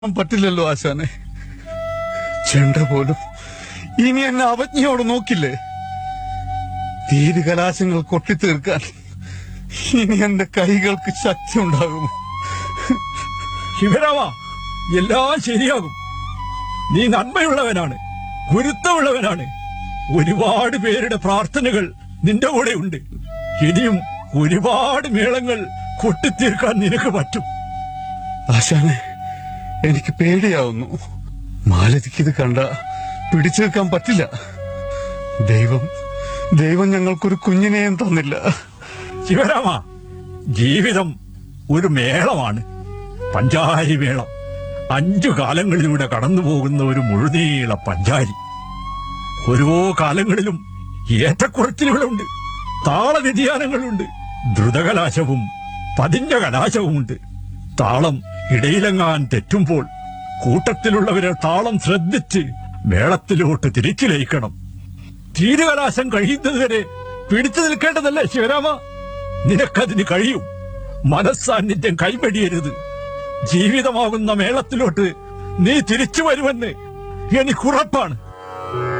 പറ്റില്ലല്ലോ ആശാനെ ചെണ്ട പോലും ഇനി എന്നെ അവജ്ഞയോട് നോക്കില്ലേ തീരുകലാശങ്ങൾ കൊട്ടിത്തീർക്കാൻ ഇനി എന്റെ കൈകൾക്ക് ശക്തി ഉണ്ടാകുമോ ശിവരാമ എല്ലാം ശരിയാകും നീ നന്മയുള്ളവനാണ് ഗുരുത്വമുള്ളവനാണ് ഒരുപാട് പേരുടെ പ്രാർത്ഥനകൾ നിന്റെ കൂടെ ഉണ്ട് ഇനിയും ഒരുപാട് മേളങ്ങൾ കൊട്ടിത്തീർക്കാൻ നിനക്ക് പറ്റും ആശാനെ എനിക്ക് പേടിയാവുന്നു മാലതിക്ക് ഇത് കണ്ട പിടിച്ചു വെക്കാൻ പറ്റില്ല ദൈവം ദൈവം ഞങ്ങൾക്കൊരു കുഞ്ഞിനെയും തന്നില്ല ശിവരാമ ജീവിതം ഒരു മേളമാണ് പഞ്ചാരി മേളം അഞ്ചു കാലങ്ങളിലൂടെ കടന്നു പോകുന്ന ഒരു മുഴുനീള പഞ്ചാരി ഓരോ കാലങ്ങളിലും ഏറ്റക്കുറച്ചിലുകളുണ്ട് താള വ്യതിയാനങ്ങളുണ്ട് ദ്രുതകലാശവും പതിഞ്ഞ കലാശവുമുണ്ട് താളം ഇടയിലെങ്ങാൻ തെറ്റുമ്പോൾ കൂട്ടത്തിലുള്ളവരെ താളം ശ്രദ്ധിച്ച് മേളത്തിലോട്ട് തിരിച്ചു ലയിക്കണം തീരുകലാശം കഴിയുന്നതുവരെ പിടിച്ചു നിൽക്കേണ്ടതല്ലേ ശിവരാമ നിനക്കതിന് കഴിയും മനസ്സാന്നിധ്യം കൈവടിയരുത് ജീവിതമാകുന്ന മേളത്തിലോട്ട് നീ തിരിച്ചു വരുമെന്ന് എനിക്കുറപ്പാണ്